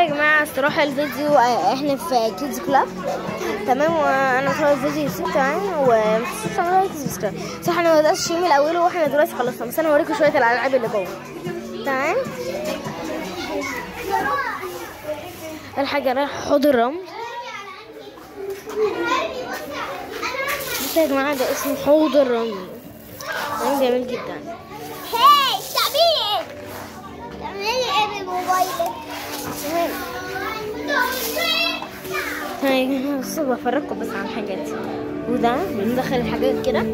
يا جماعة الصراحة الفيديو آه، احنا في كيدز كلاب تمام وانا بصور الفيديو يوسف تمام ومتنسوش تعملوا لايك وسبسكرايب صح انا ما بدأتش من الاول واحنا دلوقتي خلصنا بس انا هوريكم شوية الالعاب اللي جوه تمام اول حاجة رايح حوض الرمل بصوا يا جماعة ده اسمه حوض الرمل تمام جميل جدا هاي تعملي ايه؟ تعملي ايه بموبايلك؟ تمام هاي بصوا بفرجكم بس عن الحاجات دي وده بندخل الحاجات كده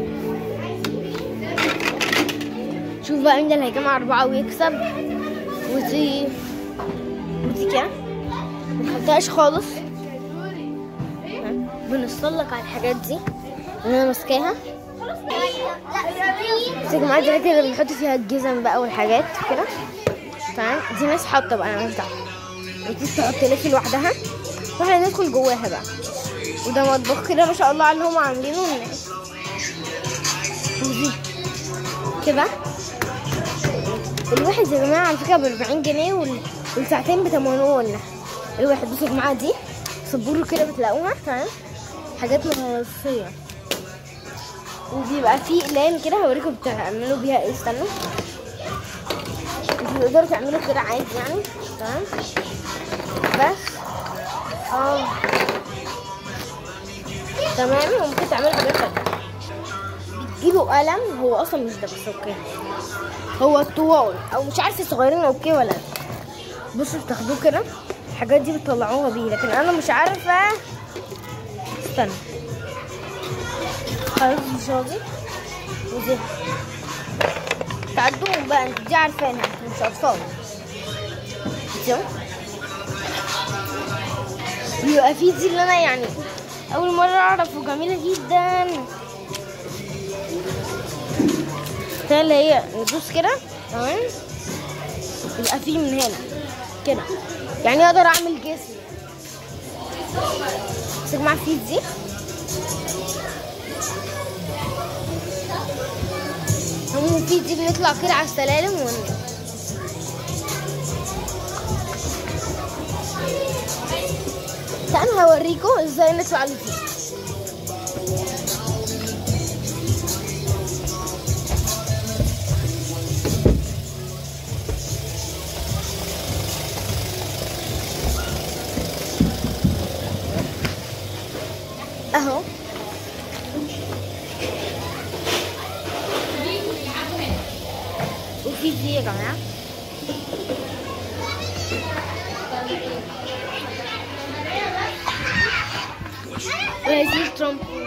شوف بقى مين اللي هيجمع أربعة ويكسب ودي ودي كده متحطهاش خالص تمام. بنصلك على الحاجات دي اللي انا ماسكاها بس يا جماعه دي الحاجات اللي بنحط فيها الجزم بقى والحاجات كده تمام دي ناس حاطه بقى انا مش دعوه ودي تحط لك لوحدها واحنا ندخل جواها بقى وده مطبخ كده ما شاء الله على اللي هم عاملينه ودي كده الواحد يا جماعه على فكره ب 40 جنيه وال- والساعتين ب 80 الواحد بصوا يا جماعه دي صبورة كده بتلاقوها تمام حاجات متنصية وبيبقى فيه اقلام كده هوريكم بتعملوا بيها ايه استنوا انتوا تقدروا تعملوا كده عادي يعني تمام بس اه تمام وممكن تعملوا حاجات تانية بتجيبوا قلم هو اصلا مش ده بس اوكي هو الطوال او مش عارفه صغيرين اوكي ولا لا بصوا بتاخدوه كده الحاجات دي بتطلعوها بيه لكن انا مش عارفه استنى خلاص مش راضي ودي تعدوهم بقى انت دي عارفينها انتوا مش اطفال شوف بيبقى في دي اللي انا يعني اول مره اعرف وجميله جدا ده اللي هي ندوس كده تمام يبقى في من هنا كده يعني اقدر اعمل جسم بس يا جماعه في دي هم في دي بنطلع كده على السلالم ون... انا هوريكم ازاي نطلع لدي اهو وفي دي يا جماعه وهذه الترامبولين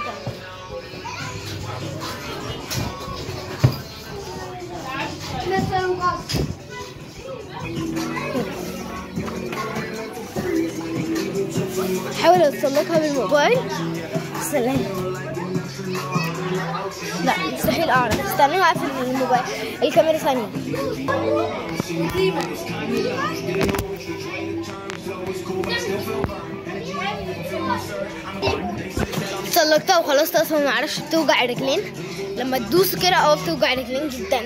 حاول اتسلقها بالموبايل سلام لا مستحيل اعرف استنى اقفل الموبايل الكاميرا ثانيه سلقتها وخلصت اصلا ما اعرفش بتوجع رجلين لما تدوس كده اه بتوجع رجلين جدا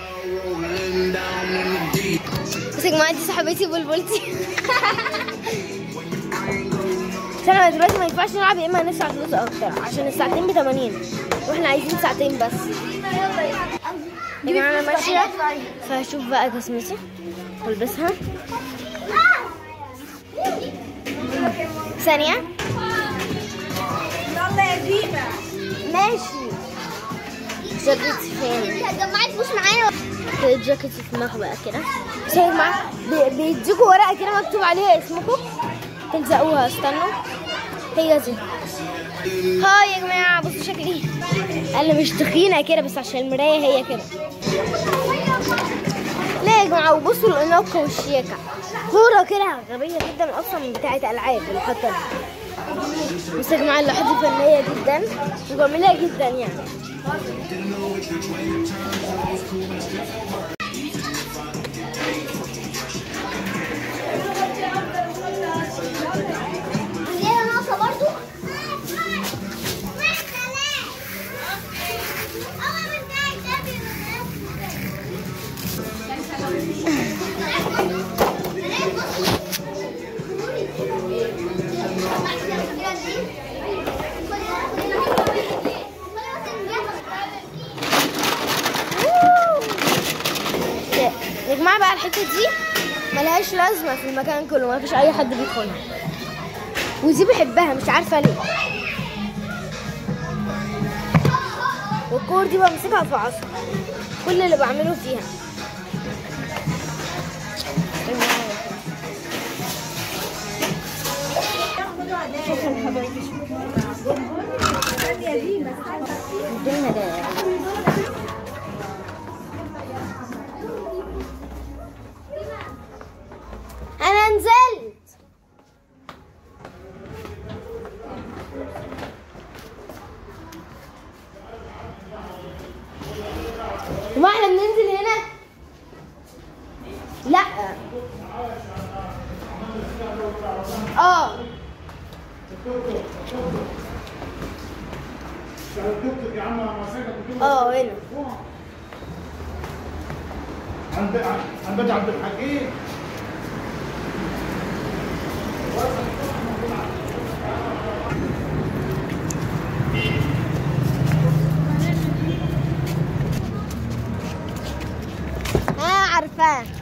بس يا جماعه دي صاحبتي بلبلتي بس احنا دلوقتي ما ينفعش نلعب يا اما هندفع فلوس اكتر عشان الساعتين ب 80 واحنا عايزين ساعتين بس يا جماعه انا ماشيه فهشوف بقى جسمتي والبسها ثانيه يلا يا ديما ماشي جاكيتي فين جمعت فلوس معانا كده جاكيتي في دماغ بقى كده بس يا جماعه بي- بيديكوا ورقه كده مكتوب عليها اسمكم تلزقوها استنوا هي دي هاي يا جماعه بصوا شكلي انا مش تخينه كده بس عشان المرايه هي كده لا يا جماعه وبصوا الاناقه والشياكه كوره كده غبيه جدا اصلا بتاعه العاب اللي حاطينها بس يا جماعه اللوحات دي فنيه جدا وجميله جدا يعني ليه ناقصه برضو لازمه في المكان كله ما فيش اي حد بيدخلها ودي بحبها مش عارفه ليه والكور دي بمسكها في عصا كل اللي بعمله فيها الدنيا ده انا نزلت وما احنا بننزل هنا لا اه اه هنا عند عند عبد الحكيم اه عارفاه